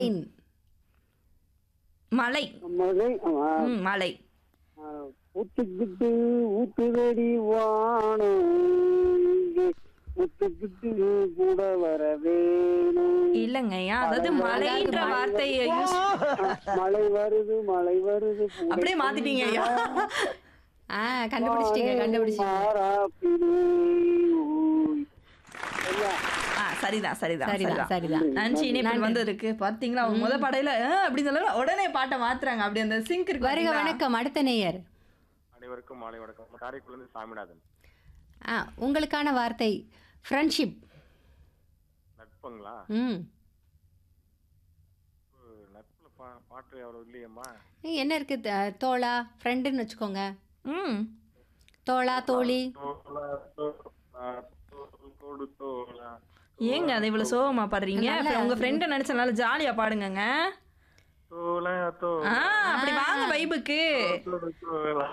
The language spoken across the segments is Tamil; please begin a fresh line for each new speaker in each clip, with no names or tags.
இன்.
மலை
மழை ஆ,
ம், மலை
ஆ, ஊத்துக்கிட்டு ஊத்துதடி வானம் இங்கே ஊத்துக்கிட்டு கூட வர வேணும்
இல்லைங்கய்யா அதாவது மலைன்ற வார்த்தையை யூஸ்
மழை வருது மழை வருது கூட
அப்படியே மாத்திட்டீங்க ஐயா
ஆ கண்டுபிடிச்சிட்டீங்க கண்டுபிடிச்சிட்டீங்க
மாறாப்பிலே ஊய். சரியா?
ஆ சரிதான் சரிதான்
சரிதான் சரிதான்
நன்றி இணைப்பு வந்ததுக்கு பாத்தீங்களா அவங்க முத படையில ஆ, அப்படி சொல்ல உடனே பாட்டை மாத்துறாங்க அப்படி அந்த சிங்க் இருக்கு
வருக
பாத்தீங்களா?
வணக்கம் அடுத்த நேயர்
அனைவருக்கும் மாலை வணக்கம் காரைக்குடிலிருந்து சாமிநாதன்
ஆ உங்களுக்கான வார்த்தை ஃப்ரெண்ட்ஷிப்
நட்புங்களா
ம்
நட்புல பா பாட்டு அவ்வளோ இல்லையம்மா
என்ன இருக்கு த- தோழா ஃப்ரெண்டுன்னு வச்சுக்கோங்க
ம்
தோழா தோழி
தோளா, தோளா, தோள் கொடு தோளா.
ஏங்க அதை இவ்வளவு சோகமா பாடுறீங்க அப்புறம் உங்க ஃப்ரெண்ட நினைச்சனால ஜாலியா பாடுங்கங்க
தோளா, தோளா,
ஆ அப்படி வாங்க வைபுக்கு
கொடு தோளா.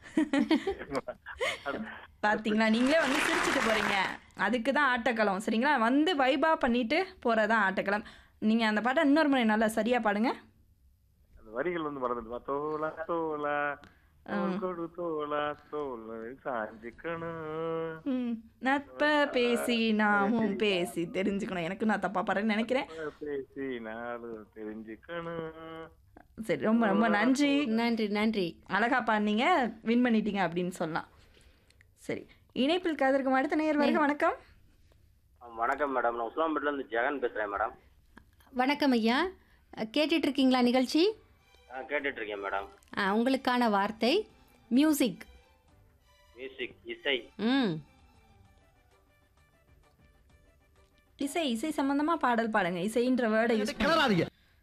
பாத்தீங்களா நீங்களே வந்து சிரிச்சிட்டு போறீங்க அதுக்கு தான் ஆட்டக்களம் சரிங்களா வந்து வைபா பண்ணிட்டு போறதான் ஆட்டக்களம் நீங்க அந்த பாட்டை இன்னொரு முறை நல்லா சரியா பாடுங்க
அந்த வரிகள் வந்து மறந்துட்டுமா தோளா தோளா தோள் கொடு தோளா தோல் சாஞ்சிக்கணும்
ம், நட்ப பேசி நாமும் பேசி தெரிஞ்சுக்கணும் எனக்கு நான் தப்பா பாடுறேன்னு நினைக்கிறேன்
பேசி நாளும் தெரிஞ்சுக்கணும்
சரி ரொம்ப ரொம்ப நன்றி
நன்றி நன்றி
அழகா பாடினீங்க வின் பண்ணிட்டீங்க அப்படின்னு சொல்லலாம் சரி இணைப்பில் கதிர்க்கும் அடுத்த நேர் வரைக்கும் வணக்கம்
வணக்கம் மேடம் நான் உஸ்லாம்பேட்ல இருந்து ஜெகன் பேசுறேன் மேடம்
வணக்கம் ஐயா கேட்டுட்டு இருக்கீங்களா நிகழ்ச்சி
ஆ கேட்டுட்டு இருக்கேன் மேடம்
ஆ உங்களுக்கான வார்த்தை மியூசிக்
மியூசிக் இசை
ம்
இசை இசை சம்பந்தமா பாடல் பாடுங்க இசைன்ற வேர்டை யூஸ் பண்ணி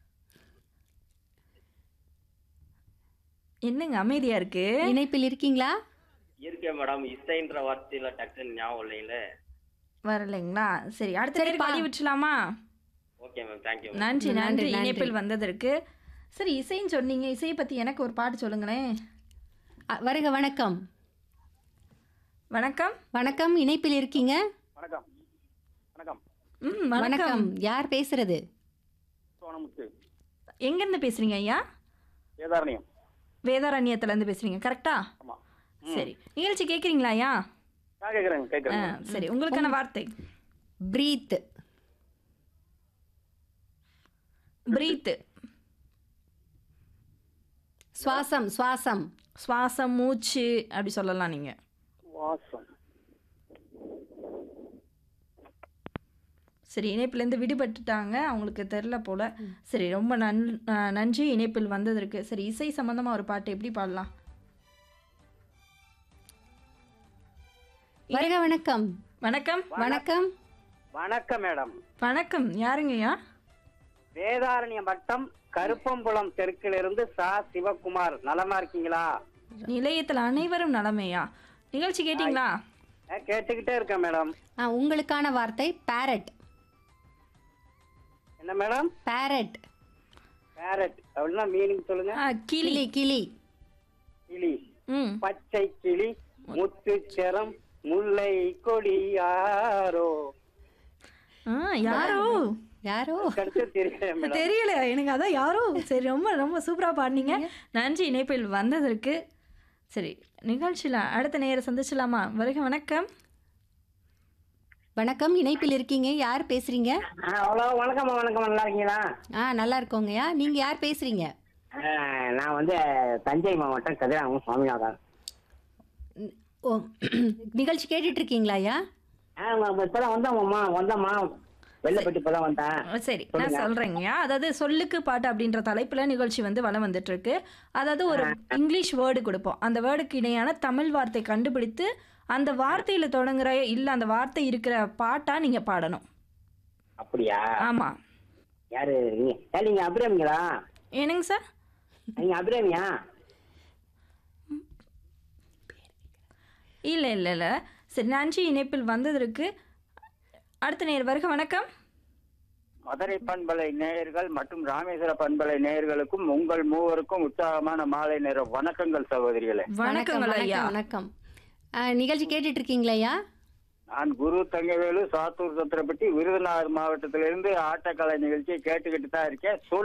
என்னங்க அமைதியா இருக்கு
இணைப்பில் இருக்கீங்களா
இருக்கேன் மேடம் இசைன்ற வார்த்தையில டக்குன்னு ஞாபகம் இல்லைங்களே
வரலைங்களா சரி அடுத்த நேரம்
சரிப்பா.
ஓகே
விட்டுலாமா
ஓகே மேம் தேங்க்யூ
நன்றி
நன்றி,
நன்றி
நன்றி.
இணைப்பில் வந்ததற்கு சரி இசைன்னு சொன்னீங்க இசையை பத்தி எனக்கு ஒரு பாட்டு சொல்லுங்களேன்
அ, வருக வணக்கம்
வணக்கம்
வணக்கம் இணைப்பில் இருக்கீங்க
வணக்கம் வணக்கம்
ம் வணக்கம்
வணக்கம் யார் பேசுறது
சோனமுத்து
எங்க இருந்து பேசுறீங்க ஐயா
வேதாரண்யம்
வேதாரண்யத்துல இருந்து பேசுறீங்க கரெக்டா
ஆமா
சரி நிகழ்ச்சி கேக்குறீங்களா ஐயா
நான் கேக்குறேன்
ஆ,
கேக்குறேன்
சரி உங்களுக்கான வார்த்தை
பிரீத்
பிரீத்
சுவாசம் சுவாசம்
சுவாசம் மூச்சு அப்படி சொல்லலாம் நீங்க
வாசம்
சரி இணைப்பிலேருந்து விடுபட்டுட்டாங்க அவங்களுக்கு தெரில போல சரி ரொம்ப நன் ஆ, நன்றி இணைப்பில் வந்ததற்கு சரி இசை சம்பந்தமா ஒரு பாட்டு எப்படி பாடலாம்
வருக வணக்கம்
வணக்கம்
வணக்கம்
வணக்கம் மேடம்
வணக்கம் யாருங்கய்யா
வேதாரண்யம் வட்டம் கருப்பம்புலம் தெற்கிலிருந்து சா சிவகுமார் நலமா இருக்கீங்களா
நிலையத்தில் அனைவரும் நலமையா நிகழ்ச்சி கேட்டிங்களா
ஆ, கேட்டுக்கிட்டே இருக்கேன் மேடம்
ஆ உங்களுக்கான வார்த்தை பேரட்
என்ன மேடம்
பேரட்
பேரட் அப்படின்னா மீனிங் சொல்லுங்க
ஆ, கிளி
கிளி கிளி
கிளி
ம்
பச்சை கிளி முத்துச்சரம் முல்லை கொடி யாரோ
ஆ யாரோ
யாரோ
கருத்து தெரியல மேடம்
தெரியல எனக்கு அதான் யாரோ சரி ரொம்ப ரொம்ப சூப்பராக பாடினீங்க நன்றி இணைப்பில் வந்ததற்கு சரி நிகழ்ச்சியில் அடுத்த நேரம் சந்திச்சலாமா வருக வணக்கம்
வணக்கம் இணைப்பில் இருக்கீங்க யார் பேசுறீங்க
அவ்வளோ வணக்கம் வணக்கம் நல்லா இருக்கீங்களா
ஆ நல்லா இருக்கோங்கய்யா நீங்க யார் பேசுறீங்க
ஆ, நான் வந்து தஞ்சை மாவட்டம் கதிராமம் சுவாமிநாதன்
ம், ஓ நிகழ்ச்சி கேட்டுட்டு இருக்கீங்களா ஐயா
ஆ இப்பதான் வந்தோம்மா வந்தோம்மா வெள்ளப்பட்டி இப்பதான் வந்தேன்
சரி நான் சொல்றேங்கய்யா அதாவது சொல்லுக்கு பாட்டு அப்படின்ற தலைப்புல நிகழ்ச்சி வந்து வளம் வந்துட்டு இருக்கு அதாவது ஒரு இங்கிலீஷ் வேர்டு கொடுப்போம் அந்த வேர்டுக்கு இணையான தமிழ் வார்த்தை கண்டுபிடித்து அந்த வார்த்தையில தொடங்குற இல்ல அந்த வார்த்தை இருக்கிற பாட்டா நீங்க பாடணும்
அப்படியா
ஆமா
யாரு நீங்க ஏ, நீங்க அபிராமிங்களா
என்னங்க சார்
நீங்க அபிராமியா
இல்ல இல்ல இல்ல சரி நன்றி இணைப்பில் வந்ததற்கு அடுத்த நேர் வருக வணக்கம்
மதுரை பண்பலை நேயர்கள் மற்றும் ராமேஸ்வர பண்பலை நேயர்களுக்கும் உங்கள் மூவருக்கும் உற்சாகமான மாலை நேர வணக்கங்கள் சகோதரிகளே
வணக்கங்கள் ஐயா
வணக்கம் வணக்கம் ஆ, நிகழ்ச்சி கேட்டுட்டு இருக்கீங்களா ஐயா
நான் குரு தங்கவேலு சாத்தூர் சத்திரப்பட்டி விருதுநகர் மாவட்டத்திலிருந்து ஆட்டக்கலை நிகழ்ச்சியை கேட்டுக்கிட்டு தான் இருக்கேன் சொல்